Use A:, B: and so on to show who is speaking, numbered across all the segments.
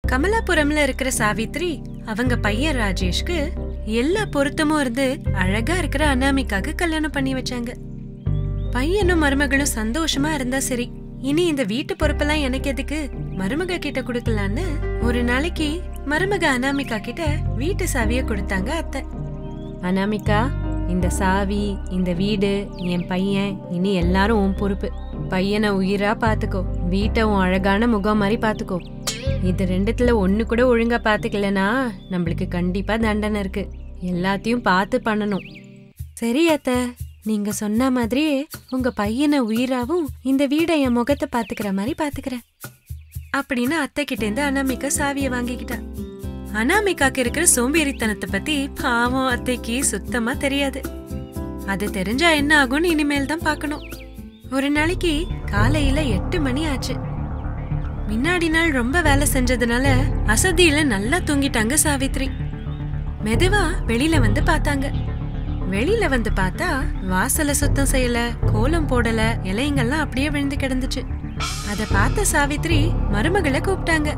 A: கமலாபுரம்ல இருக்கிற சாவித்ரி அவங்க பையன் ராஜேஷ்க்கு எல்லா பொருத்தமும் இருந்து அழகா இருக்கிற அனாமிகாக்கு கல்யாணம் பண்ணி வச்சாங்க பையனும் மருமகளும் சந்தோஷமா இருந்தா சரி இனி இந்த வீட்டு பொறுப்பெல்லாம் எனக்கு எதுக்கு மருமக கிட்ட கொடுக்கலான்னு ஒரு நாளைக்கு மருமக அனாமிகா கிட்ட வீட்டு சாவிய கொடுத்தாங்க அத்தை அனாமிகா இந்த சாவி இந்த வீடு என் பையன் இனி எல்லாரும் உன் பொறுப்பு பையனை உயிரா பாத்துக்கோ வீட்டை உன் அழகான முகம் மாதிரி பாத்துக்கோ இது ரெண்டுத்துல ஒண்ணு கூட ஒழுங்கா பாத்துக்கலனா நம்மளுக்கு கண்டிப்பா தண்டனை இருக்கு எல்லாத்தையும் பார்த்து பண்ணணும் சரி அத்த நீங்க சொன்ன மாதிரியே உங்க பையனை உயிராவும் இந்த வீடை என் முகத்தை பாத்துக்கிற மாதிரி பாத்துக்கிறேன் அப்படின்னு அத்தை கிட்ட இருந்து அனாமிகா சாவிய வாங்கிக்கிட்டா அனாமிகாக்கு இருக்கிற சோம்பேறித்தனத்தை பத்தி பாவம் அத்தைக்கு சுத்தமா தெரியாது அது தெரிஞ்சா என்ன ஆகும்னு இனிமேல் தான் பார்க்கணும் ஒரு நாளைக்கு காலையில எட்டு மணி ஆச்சு முன்னாடி நாள் ரொம்ப வேலை செஞ்சதுனால அசதியில நல்லா தூங்கிட்டாங்க சாவித்ரி மெதுவா வெளியில வந்து பார்த்தாங்க வெளியில வந்து பார்த்தா வாசல சுத்தம் செய்யல கோலம் போடல இலைங்கெல்லாம் அப்படியே விழுந்து கிடந்துச்சு அத பார்த்த சாவித்ரி மருமகளை கூப்பிட்டாங்க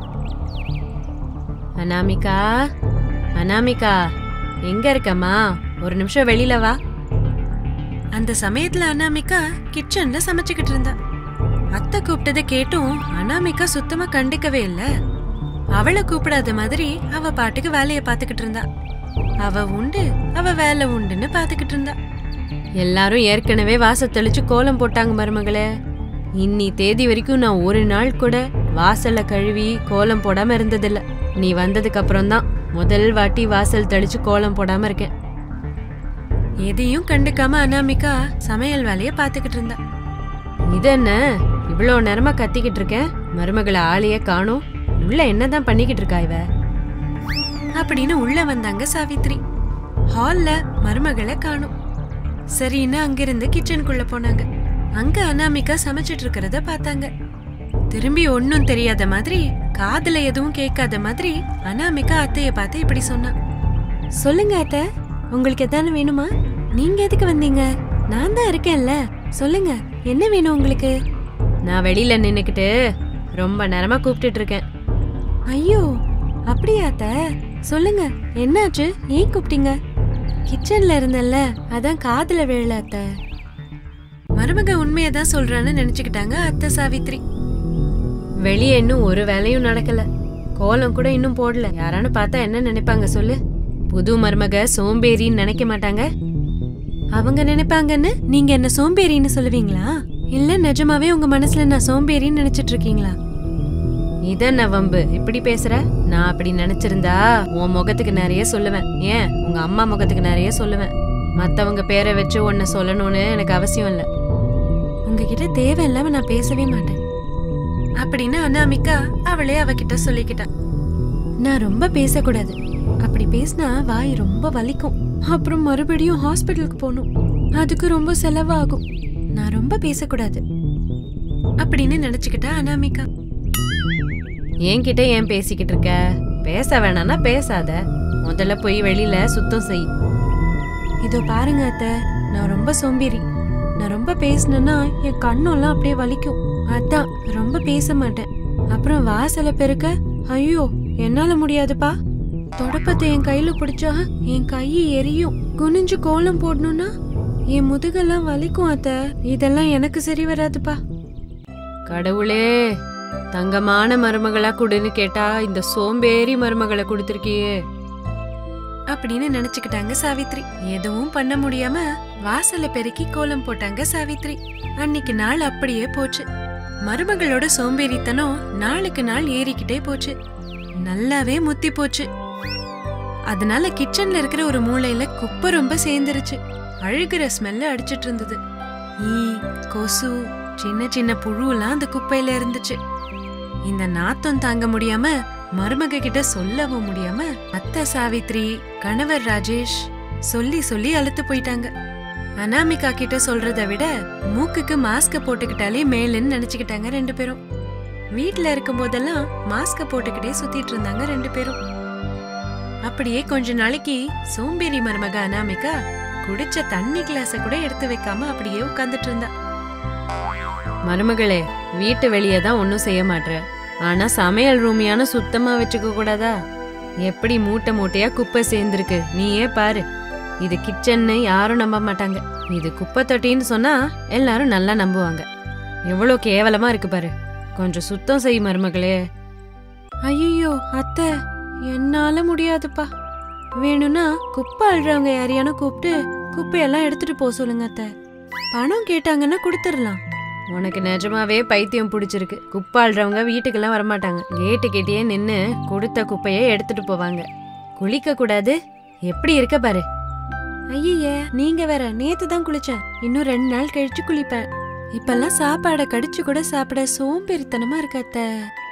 A: அனாமிகா அனாமிகா எங்க இருக்கம்மா ஒரு நிமிஷம் வெளியில வா அந்த சமயத்துல அனாமிகா கிச்சன்ல சமைச்சுக்கிட்டு இருந்தா அத்தை கூப்பிட்டதை கேட்டும் அனாமிகா சுத்தமா கண்டுக்கவே இல்ல அவளை கூப்பிடாத மாதிரி அவ பாட்டுக்கு வேலைய பாத்துக்கிட்டு இருந்தா அவ உண்டு அவ வேலை உண்டுன்னு பாத்துக்கிட்டு இருந்தா எல்லாரும் ஏற்கனவே வாச தெளிச்சு கோலம் போட்டாங்க மருமகளே இன்னி தேதி வரைக்கும் நான் ஒரு நாள் கூட வாசல்ல கழுவி கோலம் போடாம இருந்ததில்ல நீ வந்ததுக்கு அப்புறம் தான் முதல் வாட்டி வாசல் தெளிச்சு கோலம் போடாம இருக்கேன் எதையும் கண்டுக்காம அனாமிகா சமையல் வேலைய பாத்துக்கிட்டு இருந்தா இது என்ன இவ்வளோ நேரமா கத்திக்கிட்டு இருக்கேன் மருமகளை ஆளையே காணும் உள்ள என்னதான் பண்ணிக்கிட்டு இருக்கா இவ அப்படின்னு உள்ள வந்தாங்க சாவித்ரி ஹால்ல மருமகளை காணும் சரின்னு அங்கிருந்து கிச்சனுக்குள்ள போனாங்க அங்க அனாமிகா சமைச்சிட்டு இருக்கிறத பார்த்தாங்க திரும்பி ஒன்னும் தெரியாத மாதிரி காதுல எதுவும் கேட்காத மாதிரி அனாமிகா அத்தைய பார்த்து இப்படி சொன்னா சொல்லுங்க அத்தை உங்களுக்கு எதானு வேணுமா நீங்க எதுக்கு வந்தீங்க நான் தான் இருக்கேன்ல சொல்லுங்க என்ன வேணும் உங்களுக்கு நான் வெளியில நின்னுக்கிட்டு ரொம்ப நேரமா கூப்பிட்டுட்டு இருக்கேன் ஐயோ அப்படியா அத்த சொல்லுங்க என்னாச்சு ஏன் கூப்பிட்டீங்க கிச்சன்ல இருந்தல்ல அதான் காதுல விழல அத்த மருமக உண்மையதான் சொல்றான்னு நினைச்சுக்கிட்டாங்க அத்தை சாவித்ரி வெளியே இன்னும் ஒரு வேலையும் நடக்கல கோலம் கூட இன்னும் போடல யாரானு பார்த்தா என்ன நினைப்பாங்க சொல்லு புது மருமக சோம்பேறின்னு நினைக்க மாட்டாங்க அவங்க நினைப்பாங்கன்னு நீங்க என்ன சோம்பேறின்னு சொல்லுவீங்களா இல்ல நிஜமாவே உங்க மனசுல நான் சோம்பேறின்னு நினைச்சிட்டு இருக்கீங்களா இதென்ன வம்பு இப்படி பேசுற நான் அப்படி நினைச்சிருந்தா உன் முகத்துக்கு நிறைய சொல்லுவேன் ஏன் உங்க அம்மா முகத்துக்கு நிறைய சொல்லுவேன் மத்தவங்க பேரை வச்சு உன்னை சொல்லணும்னு எனக்கு அவசியம் இல்ல உங்ககிட்ட தேவையில்லாம நான் பேசவே மாட்டேன் அப்படின்னு அனாமிகா அவளே அவகிட்ட சொல்லிக்கிட்டா நான் ரொம்ப பேசக்கூடாது அப்படி பேசினா வாய் ரொம்ப வலிக்கும் அப்புறம் மறுபடியும் ஹாஸ்பிட்டலுக்கு போகணும் அதுக்கு ரொம்ப செலவாகும் நான் ரொம்ப பேசக்கூடாது அப்படின்னு நினைச்சுக்கிட்டா அனாமிகா என்கிட்ட ஏன் பேசிக்கிட்டு இருக்க பேச வேணாம்னா பேசாத முதல்ல போய் வெளியில சுத்தம் செய் இதோ பாருங்க அத்த நான் ரொம்ப சோம்பேறி நான் ரொம்ப பேசினேன்னா என் கண்ணெல்லாம் அப்படியே வலிக்கும் அதான் ரொம்ப பேச மாட்டேன் அப்புறம் வாசலை பெருக்க ஐயோ என்னால முடியாதுப்பா தொடப்பத்தை என் கையில பிடிச்சா என் கை எரியும் குனிஞ்சு கோலம் போடணும்னா என் முதுகெல்லாம் வலிக்கும் அத்த இதெல்லாம் எனக்கு சரி வராதுப்பா கடவுளே தங்கமான மருமகளா கொடுன்னு கேட்டா இந்த சோம்பேறி மருமகளை கொடுத்திருக்கியே அப்படின்னு நினைச்சுக்கிட்டாங்க சாவித்ரி எதுவும் பண்ண முடியாம வாசல பெருக்கி கோலம் போட்டாங்க சாவித்ரி அன்னைக்கு நாள் அப்படியே போச்சு மருமகளோட சோம்பேறித்தனம் நாளுக்கு நாள் ஏறிக்கிட்டே போச்சு நல்லாவே முத்தி போச்சு அதனால கிச்சன்ல இருக்கிற ஒரு மூலையில குப்பை ரொம்ப சேர்ந்துருச்சு அழுகிற ஸ்மெல்ல அடிச்சிட்டு இருந்தது ஈ கொசு சின்ன சின்ன புழுலாம் அந்த குப்பையில இருந்துச்சு இந்த நாத்தம் தாங்க முடியாம மருமக கிட்ட சொல்லவும் முடியாம அத்தை சாவித்ரி கணவர் ராஜேஷ் சொல்லி சொல்லி அழுத்து போயிட்டாங்க அனாமிகா கிட்ட சொல்றதை விட மூக்குக்கு மாஸ்க போட்டுக்கிட்டாலே மேலுன்னு நினைச்சுக்கிட்டாங்க ரெண்டு பேரும் வீட்ல இருக்கும் போதெல்லாம் மாஸ்க போட்டுக்கிட்டே சுத்திட்டு இருந்தாங்க ரெண்டு பேரும் அப்படியே கொஞ்ச நாளைக்கு சோம்பேறி மருமக அனாமிகா குடிச்ச தண்ணி கிளாஸ கூட எடுத்து வைக்காம அப்படியே உட்கார்ந்துட்டு இருந்தா மருமகளே வீட்டு வெளியே தான் ஒன்னும் செய்ய மாட்ற ஆனா சமையல் ரூமியான சுத்தமா வச்சுக்க கூடாதா எப்படி மூட்டை மூட்டையா குப்பை சேர்ந்துருக்கு நீயே பாரு இது கிச்சன்னு யாரும் நம்ப மாட்டாங்க இது குப்பை தொட்டின்னு சொன்னா எல்லாரும் நல்லா நம்புவாங்க எவ்வளோ கேவலமா இருக்கு பாரு கொஞ்சம் சுத்தம் செய் மருமகளே ஐயோ அத்தை என்னால முடியாதுப்பா வேணும்னா குப்பை அழுறவங்க யாரையான கூப்பிட்டு குப்பையெல்லாம் எடுத்துட்டு போக சொல்லுங்க அத்தை பணம் கேட்டாங்கன்னா கொடுத்துடலாம் உனக்கு நிஜமாவே பைத்தியம் பிடிச்சிருக்கு குப்பை அழுறவங்க வீட்டுக்கெல்லாம் வரமாட்டாங்க கேட்டு கிட்டேயே நின்னு கொடுத்த குப்பையை எடுத்துட்டு போவாங்க குளிக்க கூடாது எப்படி இருக்க பாரு ஐய நீங்க வேற நேத்து தான் குளிச்சேன் இன்னும் ரெண்டு நாள் கழிச்சு குளிப்பேன் இப்பெல்லாம் சாப்பாடை கடிச்சு கூட சாப்பிட சோம்பேறித்தனமா இருக்க அத்தை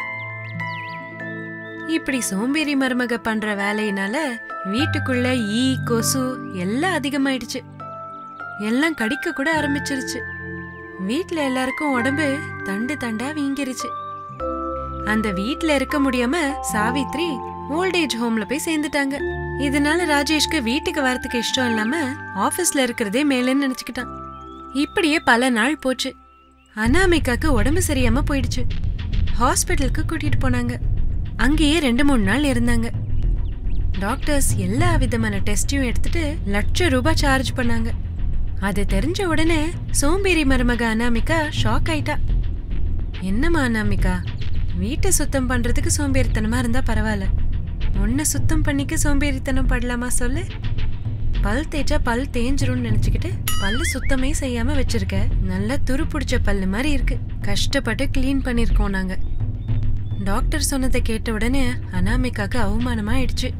A: இப்படி சோம்பேறி மருமக பண்ற வேலையினால வீட்டுக்குள்ள ஈ கொசு எல்லாம் அதிகமாயிடுச்சு எல்லாம் கடிக்க கூட ஆரம்பிச்சிருச்சு வீட்ல எல்லாருக்கும் உடம்பு தண்டு தண்டா வீங்கிருச்சு அந்த வீட்ல இருக்க முடியாம சாவித்ரி ஓல்டேஜ் ஹோம்ல போய் சேர்ந்துட்டாங்க இதனால ராஜேஷ்க்கு வீட்டுக்கு வரதுக்கு இஷ்டம் இல்லாம ஆபீஸ்ல இருக்கிறதே மேலேன்னு நினைச்சுக்கிட்டான் இப்படியே பல நாள் போச்சு அனாமிகாக்கு உடம்பு சரியாம போயிடுச்சு ஹாஸ்பிட்டலுக்கு கூட்டிட்டு போனாங்க அங்கேயே ரெண்டு மூணு நாள் இருந்தாங்க டாக்டர்ஸ் எல்லா விதமான டெஸ்டையும் எடுத்துட்டு லட்ச ரூபாய் சார்ஜ் பண்ணாங்க அது தெரிஞ்ச உடனே சோம்பேறி மருமக அனாமிகா ஷாக் ஆயிட்டா என்னம்மா அனாமிகா வீட்டை சுத்தம் பண்றதுக்கு சோம்பேறித்தனமா இருந்தா பரவாயில்ல உன்னை சுத்தம் பண்ணிக்க சோம்பேறித்தனம் படலாமா சொல்லு பல் தேய்ச்சா பல் தேஞ்சிரும்னு நினைச்சுக்கிட்டு பல்லு சுத்தமே செய்யாம வச்சிருக்க நல்லா துரு பிடிச்ச பல்லு மாதிரி இருக்கு கஷ்டப்பட்டு க்ளீன் பண்ணிருக்கோம் நாங்க டாக்டர் சொன்னதை கேட்ட உடனே அனாமிகாக்கு அவமானமா ஆயிடுச்சு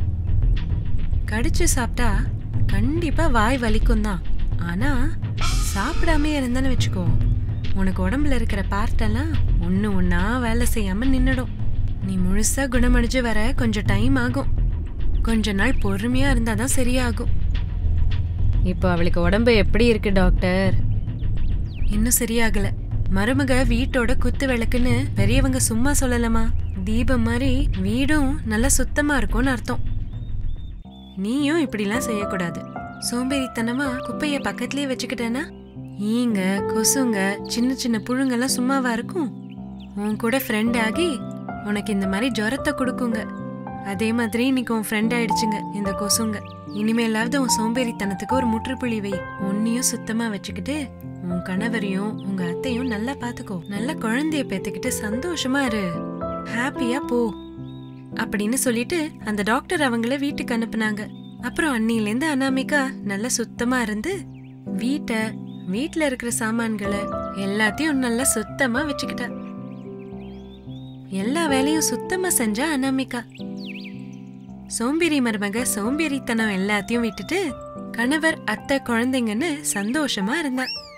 A: கடிச்சு சாப்பிட்டா கண்டிப்பா வாய் வலிக்கும் தான் ஆனா சாப்பிடாம இருந்தேன்னு வச்சுக்கோ உனக்கு உடம்புல இருக்கிற பார்ட்டெல்லாம் ஒன்று ஒன்றா வேலை செய்யாம நின்னுடும் நீ முழுசா குணமடைஞ்சு வர கொஞ்சம் டைம் ஆகும் கொஞ்ச நாள் பொறுமையா இருந்தாதான் சரியாகும் இப்போ அவளுக்கு உடம்பு எப்படி இருக்கு டாக்டர் இன்னும் சரியாகல மருமக வீட்டோட குத்து விளக்குன்னு பெரியவங்க சும்மா சொல்லலாமா தீபம் மாதிரி வீடும் நல்லா சுத்தமா இருக்கும்னு அர்த்தம் நீயும் இப்படிலாம் செய்யக்கூடாது சோம்பேறித்தனமா குப்பைய பக்கத்துலயே வச்சுக்கிட்டேன்னா ஈங்க கொசுங்க சின்ன சின்ன புழுங்கெல்லாம் சும்மாவா இருக்கும் உன் கூட ஃப்ரெண்ட் ஆகி உனக்கு இந்த மாதிரி ஜுரத்தை கொடுக்குங்க அதே மாதிரி இன்னைக்கு உன் ஃப்ரெண்ட் ஆயிடுச்சுங்க இந்த கொசுங்க இனிமேலாவது உன் சோம்பேறித்தனத்துக்கு ஒரு முற்றுப்புள்ளி வை உன்னையும் சுத்தமா வச்சுக்கிட்டு உன் கணவரையும் உங்க அத்தையும் நல்லா பாத்துக்கோ நல்ல குழந்தைய பெத்துக்கிட்டு சந்தோஷமா இரு ஹாப்பியா போ அப்படின்னு சொல்லிட்டு அந்த டாக்டர் அவங்கள வீட்டுக்கு அனுப்புனாங்க அப்புறம் அன்னிலேருந்து அனாமிகா நல்லா சுத்தமா இருந்து வீட்டை வீட்ல இருக்கிற சாமான்களை எல்லாத்தையும் நல்லா சுத்தமா வச்சுக்கிட்டா எல்லா வேலையும் சுத்தமா செஞ்சா அனாமிகா சோம்பேறி மருமக சோம்பேறித்தனம் எல்லாத்தையும் விட்டுட்டு கணவர் அத்தை குழந்தைங்கன்னு சந்தோஷமா இருந்தா